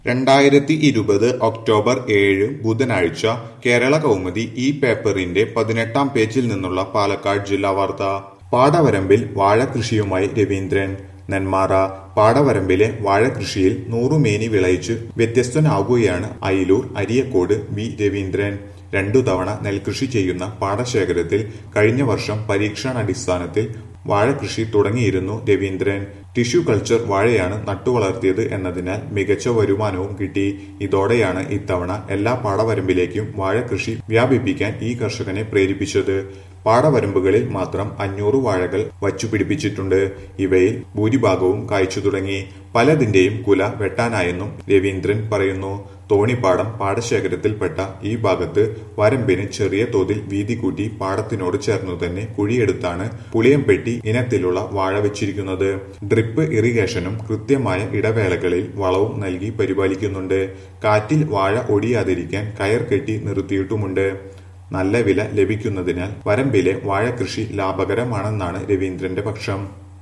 രണ്ടായിരത്തി ഇരുപത് ഒക്ടോബർ ഏഴ് ബുധനാഴ്ച കേരള കൗമുദി ഈ പേപ്പറിന്റെ പതിനെട്ടാം പേജിൽ നിന്നുള്ള പാലക്കാട് ജില്ലാ വാർത്ത പാടവരമ്പിൽ വാഴകൃഷിയുമായി രവീന്ദ്രൻ നെന്മാറ പാടവരമ്പിലെ വാഴകൃഷിയിൽ നൂറുമേനി വിളയിച്ച് വ്യത്യസ്തനാകുകയാണ് അയിലൂർ അരിയക്കോട് വി രവീന്ദ്രൻ രണ്ടു തവണ നെൽകൃഷി ചെയ്യുന്ന പാടശേഖരത്തിൽ കഴിഞ്ഞ വർഷം പരീക്ഷണാടിസ്ഥാനത്തിൽ വാഴകൃഷി തുടങ്ങിയിരുന്നു രവീന്ദ്രൻ ടിഷ്യൂ കൾച്ചർ വാഴയാണ് നട്ടുവളർത്തിയത് എന്നതിനാൽ മികച്ച വരുമാനവും കിട്ടി ഇതോടെയാണ് ഇത്തവണ എല്ലാ പാടവരമ്പിലേക്കും വാഴകൃഷി വ്യാപിപ്പിക്കാൻ ഈ കർഷകനെ പ്രേരിപ്പിച്ചത് പാടവരമ്പുകളിൽ മാത്രം അഞ്ഞൂറ് വാഴകൾ വച്ചുപിടിപ്പിച്ചിട്ടുണ്ട് ഇവയിൽ ഭൂരിഭാഗവും കായ്ച്ചു തുടങ്ങി പലതിന്റെയും കുല വെട്ടാനായെന്നും രവീന്ദ്രൻ പറയുന്നു തോണിപ്പാടം പാടശേഖരത്തിൽപ്പെട്ട ഈ ഭാഗത്ത് വരമ്പിന് ചെറിയ തോതിൽ വീതി കൂട്ടി പാടത്തിനോട് ചേർന്നു തന്നെ കുഴിയെടുത്താണ് പുളിയംപെട്ടി ഇനത്തിലുള്ള വാഴ വെച്ചിരിക്കുന്നത് ഡ്രിപ്പ് ഇറിഗേഷനും കൃത്യമായ ഇടവേളകളിൽ വളവും നൽകി പരിപാലിക്കുന്നുണ്ട് കാറ്റിൽ വാഴ ഒടിയാതിരിക്കാൻ കയർ കെട്ടി നിർത്തിയിട്ടുമുണ്ട് നല്ല വില ലഭിക്കുന്നതിനാൽ വരമ്പിലെ വാഴകൃഷി ലാഭകരമാണെന്നാണ് രവീന്ദ്രന്റെ പക്ഷം